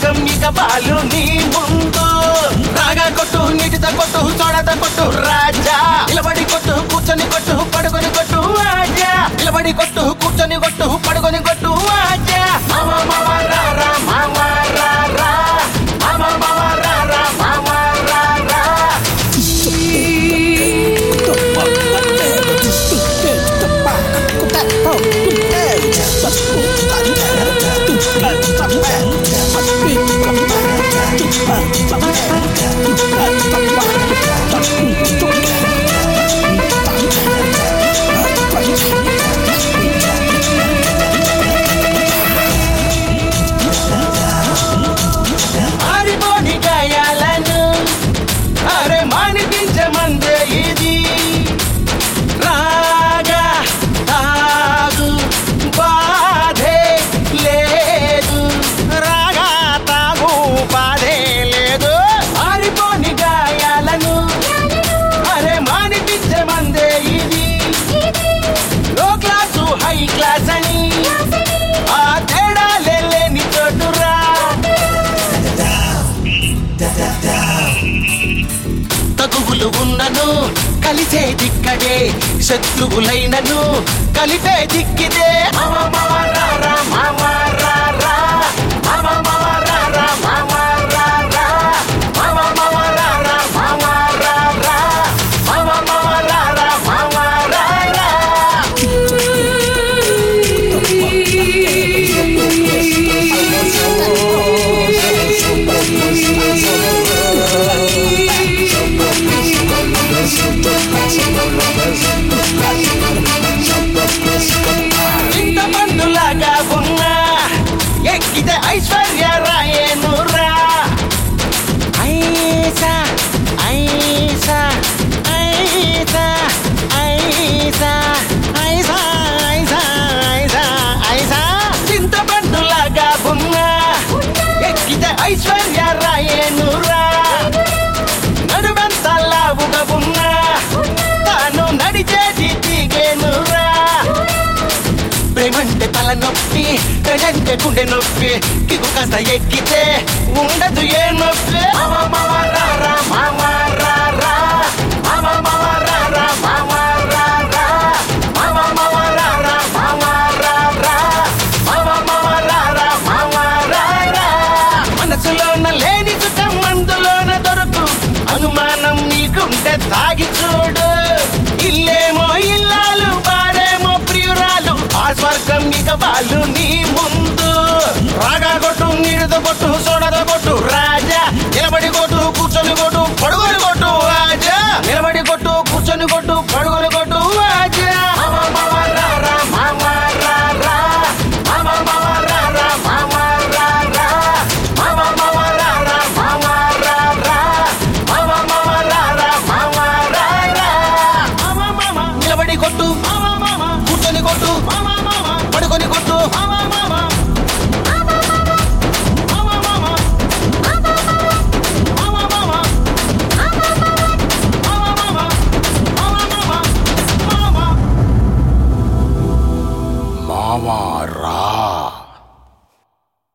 స్వర్గం ఇక బాలు నీ ముందు రాగా కొట్టు నీటితో కొట్టు సోడత కొట్టు రాజా నిలబడి కొట్టు కూర్చొని కొట్టు పడుకొని కొట్టు ఆజా నిలబడి కొట్టు కూర్చొని కొట్టు పడుకొని కొట్టు ఆజా మామ మామ రా రా మామ రా రా మామ మామ రా రా మామ రా రా ఆరిపోని గాయాలను అరే మానిపించమందే ఇది రాగా తాగు బాధే లేదు రాగా తాగు బాధే లేదు ఆరిపోని గాయాలను అరే మానిపించమందే ఇది లో క్లాసు హై క్లాస్ అని ఆ తేడాలే లేని చోటురా తగువులు ఉన్నను కలిసే దిక్కడే శత్రువులైనను కలిపే దిక్కిదే మామ మామ రా రా మామ రా రా మామ మామ రా రా మామ రా రా మామ మామ రా రా మామ రా రా మామ మామ రా రా మామ రా రా ఇంత పండులాగా ఉన్నా ఎక్కితే ఐశ్వర్య రాయేనురా ఐసా ఐసా ఐసా ఐసా ఐసా ఐసా ఐసా ఐసా చింత పండులాగా ఉన్నా ఎక్కితే ఐశ్వర్య రాయేనురా నడుమంతా లావుగా ఉన్నా తాను నడిచేది దిగేనురా ప్రేమంటే తల నొప్పి ప్రజంటే గుండె నొప్పి కిగు కాస్త ఎక్కితే ఉండదు ఏ నొప్పి మామ మామ రా రా మామ రా రా మామ మామ రా రా మామ రా రా మామ మామ రా రా మామ రా రా మామ మామ రా రా మామ రా రా మనసులోన లేని సుఖం అందులోన దొరకు అనుమానం నీకుంటే తాగి చూడు ఇల్లేమో ఇల్లాలు బారేమో ప్రియురాలు ఆ స్వర్గం ఇక వాళ్ళు నీ ముందు రాగా కొట్టు నీరుతో కొట్టు సోడతో కొట్టు రాజా నిలబడి కొట్టు కూర్చొని కొట్టు పడుకొని కొట్టు రాజా నిలబడి కొట్టు కూర్చొని కొట్టు పడుకొని కొట్టు రాజా మామ మామ రా రా మామ రా రా మామ మామ రా రా మామ రా రా మామ మామ రా రా మామ రా రా మామ మామ రా రా మామ రా రా మామ మామ నిలబడి కొట్టు మామ